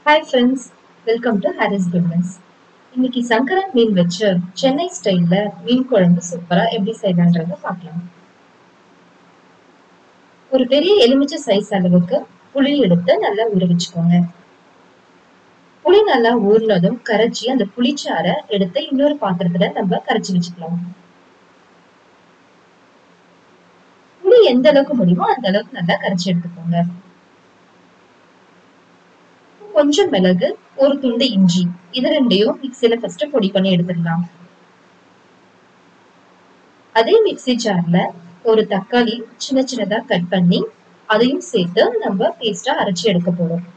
hi friends welcome to Haris goodness இன்னைக்கு சங்கரன் மீன் வச்சு சென்னை ஸ்டைல்ல மீன் குழம்பு சூப்பரா எப்படி செய்யலான்றத பார்க்கலாம் ஒரு பெரிய எலுமிச்சை சைஸ் அளவுக்கு புளி எடுத்து நல்லா ஊற வச்சுக்கோங்க புளி நல்லா ஊறினதும் கரைச்சி அந்த புளிச்சாறை எடுத்து இன்னொரு பாத்திரத்துல நம்ம கரைச்சி வச்சுக்கலாம் புளி எந்த அளவுக்கு முடியுமோ அந்த அளவுக்கு நல்லா கரைச்சி எடுத்துக்கோங்க கொஞ்சம் மிளகு ஒரு துண்டு இஞ்சி இது ரெண்டையும் மிக்சியில ஃபர்ஸ்ட் பொடி பண்ணி எடுத்துடலாம் அதே மிக்சி ஜார்ல ஒரு தக்காளி சின்ன சின்னதா கட் பண்ணி அதையும் சேர்த்து நம்ம பேஸ்டா அரைச்சி எடுக்க போறோம்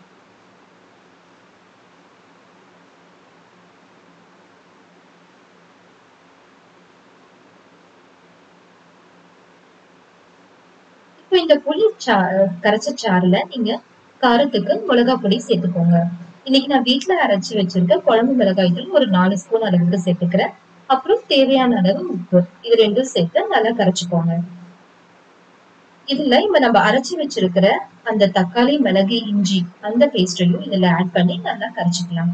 இப்போ இந்த புளி சா கரைச்ச சாறுல நீங்க காரத்துக்கு மிளகா பொடி சேர்த்துக்கோங்க இன்னைக்கு நான் வீட்டுல அரைச்சி வச்சிருக்க குழம்பு மிளகாய் தூள் ஒரு நாலு ஸ்பூன் அளவுக்கு சேர்த்துக்கிறேன் அப்புறம் தேவையான அளவு உப்பு இது ரெண்டும் சேர்த்து நல்லா கரைச்சிக்கோங்க இதுல இப்ப நம்ம அரைச்சி வச்சிருக்கிற அந்த தக்காளி மிளகு இஞ்சி அந்த பேஸ்டையும் இதுல ஆட் பண்ணி நல்லா கரைச்சிக்கலாம்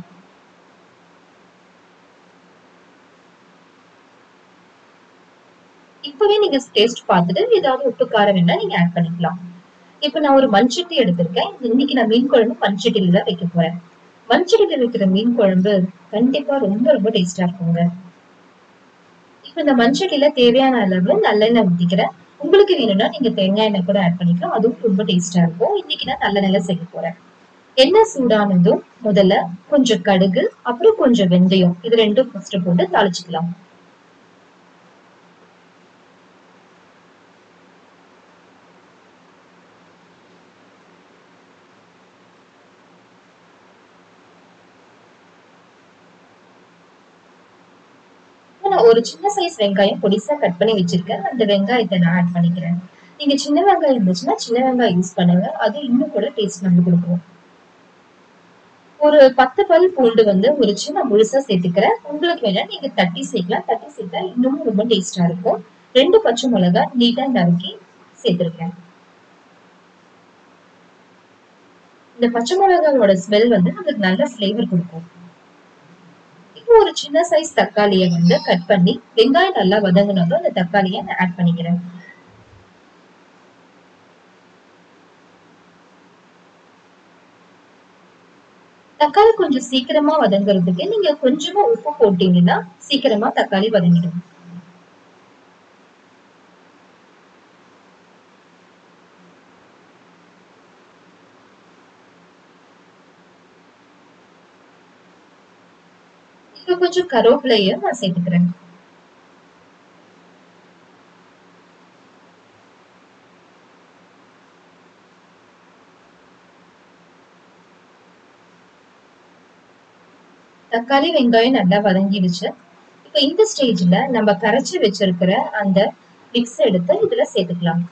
இப்பவே நீங்க டேஸ்ட் பார்த்துட்டு ஏதாவது உப்பு காரம் வேணா நீங்க ஆட் பண்ணிக்கலாம் இப்ப நான் ஒரு மண்சட்டி எடுத்திருக்கேன் இன்னைக்கு நான் மீன் குழம்பு மண்சட்டியில தான் வைக்க போறேன் மண்சட்டியில வைக்கிற மீன் குழம்பு கண்டிப்பா ரொம்ப ரொம்ப டேஸ்டா இருக்குங்க இப்ப இந்த மண்சட்டியில தேவையான அளவு நல்லெண்ணெய் ஊத்திக்கிறேன் உங்களுக்கு வேணும்னா நீங்க தேங்காய் எண்ணெய் கூட ஆட் பண்ணிக்கலாம் அதுவும் ரொம்ப டேஸ்டா இருக்கும் இன்னைக்கு நான் நல்லெண்ணெய் செய்ய போறேன் எண்ணெய் சூடானதும் முதல்ல கொஞ்சம் கடுகு அப்புறம் கொஞ்சம் வெந்தயம் இது ரெண்டும் ஃபர்ஸ்ட் போட்டு தாளிச்சுக்கலாம் நான் ஒரு சின்ன சைஸ் வெங்காயம் பொடிசா கட் பண்ணி வச்சிருக்கேன் அந்த வெங்காயத்தை நான் ஆட் பண்ணிக்கிறேன் நீங்க சின்ன வெங்காயம் இருந்துச்சுன்னா சின்ன வெங்காயம் யூஸ் பண்ணுங்க அது இன்னும் கூட டேஸ்ட் வந்து கொடுக்கும் ஒரு பத்து பல் பூண்டு வந்து ஒரு சின்ன முழுசா சேர்த்துக்கிறேன் உங்களுக்கு வேணா நீங்க தட்டி சேர்க்கலாம் தட்டி சேர்த்தா இன்னமும் ரொம்ப டேஸ்டா இருக்கும் ரெண்டு பச்சை மிளகாய் நீட்டா நறுக்கி சேர்த்திருக்கேன் இந்த பச்சை மிளகாயோட ஸ்மெல் வந்து நமக்கு நல்ல ஃபிளேவர் கொடுக்கும் இப்போ ஒரு சின்ன சைஸ் தக்காளியை வந்து கட் பண்ணி வெங்காயம் நல்லா வதங்கினதும் அந்த தக்காளியை நான் ஆட் பண்ணிக்கிறேன் தக்காளி கொஞ்சம் சீக்கிரமா வதங்குறதுக்கு நீங்க கொஞ்சமா உப்பு போட்டீங்கன்னா சீக்கிரமா தக்காளி வதங்கிடும் இப்போ கொஞ்சம் கருவேப்பிலைய நான் சேர்த்துக்கிறேன் தக்காளி வெங்காயம் நல்லா வதங்கிடுச்சு இப்போ இந்த ஸ்டேஜ்ல நம்ம கரைச்சி வச்சிருக்கிற அந்த மிக்ஸ் எடுத்து இதுல சேர்த்துக்கலாம்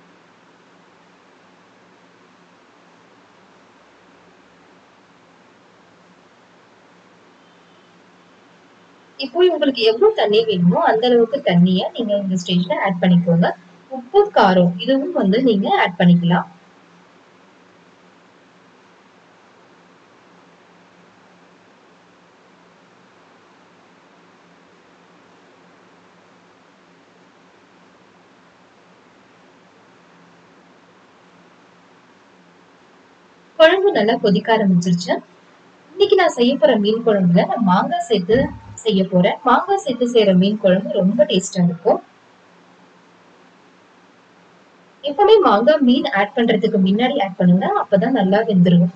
இப்போ உங்களுக்கு எவ்வளவு தண்ணி வேணுமோ அந்த அளவுக்கு தண்ணிய நீங்க இந்த ஸ்டேஜ்ல ஆட் பண்ணிக்கோங்க உப்பு காரம் இதுவும் வந்து நீங்க ஆட் பண்ணிக்கலாம் குழம்பு நல்லா கொதிக்க ஆரம்பிச்சிருச்சு இன்னைக்கு நான் செய்ய போற மீன் குழம்புல நான் மாங்காய் சேர்த்து செய்ய போறேன் மாங்காய் சேர்த்து செய்யற மீன் குழம்பு ரொம்ப டேஸ்டா இருக்கும் எப்பவுமே மாங்காய் மீன் ஆட் பண்றதுக்கு முன்னாடி ஆட் பண்ணுங்க அப்பதான் நல்லா வெந்துரும்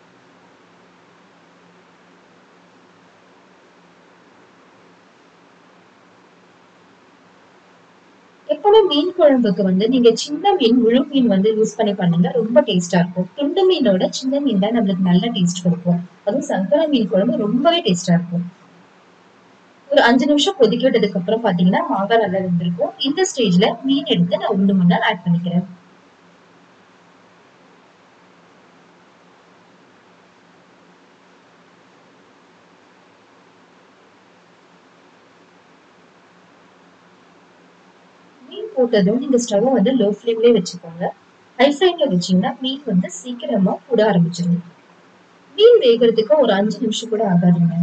எப்பவுமே மீன் குழம்புக்கு வந்து நீங்க சின்ன மீன் முழு மீன் வந்து யூஸ் பண்ணி பண்ணுங்க ரொம்ப டேஸ்டா இருக்கும் துண்டு மீனோட சின்ன மீன் தான் நம்மளுக்கு நல்ல டேஸ்ட் கொடுக்கும் அதுவும் சங்கரா மீன் குழம்பு ரொம்பவே டேஸ்டா இருக்கும் ஒரு அஞ்சு நிமிஷம் கொதிக்க விட்டதுக்கு அப்புறம் பாத்தீங்கன்னா மாங்காய் நல்லா வெந்திருக்கும் இந்த ஸ்டேஜ்ல மீன் எடுத்து நான் உண்டு மணி ஆட் பண்ணிக்கிறேன் மீன் போட்டதும் நீங்க ஸ்டவ் வந்து லோ ஃப்ளேம்லயே வச்சுக்கோங்க ஹை ஃப்ளேம்ல வச்சீங்கன்னா மீன் வந்து சீக்கிரமா கூட ஆரம்பிச்சிடும் மீன் வேகிறதுக்கு ஒரு அஞ்சு நிமிஷம் கூட ஆகாதுங்க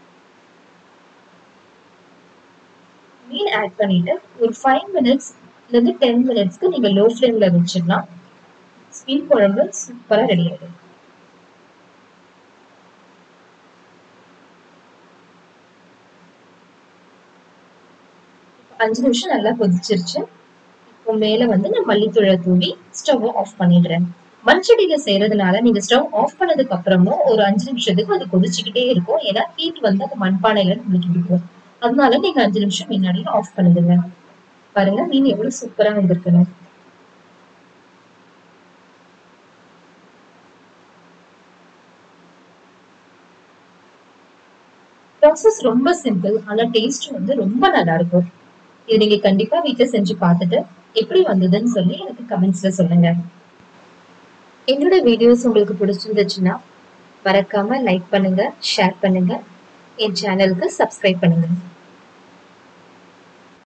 மீன் ஆட் பண்ணிட்டு ஒரு ஃபைவ் மினிட்ஸ்ல இருந்து டென் மினிட்ஸ்க்கு நீங்க லோ ஃப்ளேம்ல வச்சிடலாம் மீன் குழம்பு சூப்பரா ரெடி ஆயிடும் அஞ்சு நிமிஷம் நல்லா கொதிச்சிருச்சு இப்போ மேல வந்து நான் மல்லித்தூளை தூவி ஸ்டவ் ஆஃப் பண்ணிடுறேன் மண்சட்டியில செய்யறதுனால நீங்க ஸ்டவ் ஆஃப் பண்ணதுக்கு அப்புறமும் ஒரு அஞ்சு நிமிஷத்துக்கு அது கொதிச்சுக்கிட்டே இருக்கும் ஏன்னா ஹீட் வந்து அந்த மண்பானையில நம்மளுக்கு இருக்கும் அதனால நீங்க அஞ்சு நிமிஷம் முன்னாடியே ஆஃப் பண்ணிடுங்க பாருங்க மீன் எவ்வளவு சூப்பரா வந்திருக்குன்னு ப்ராசஸ் ரொம்ப சிம்பிள் ஆனா டேஸ்ட் வந்து ரொம்ப நல்லா இருக்கும் இது நீங்க கண்டிப்பா வீட்டுல செஞ்சு பார்த்துட்டு எப்படி வந்ததுன்னு சொல்லி எனக்கு கமெண்ட்ஸ்ல சொல்லுங்க என்னோட வீடியோஸ் உங்களுக்கு பிடிச்சிருந்துச்சுன்னா மறக்காம லைக் பண்ணுங்க ஷேர் பண்ணுங்க என் சேனலுக்கு சப்ஸ்கிரைப் பண்ணுங்க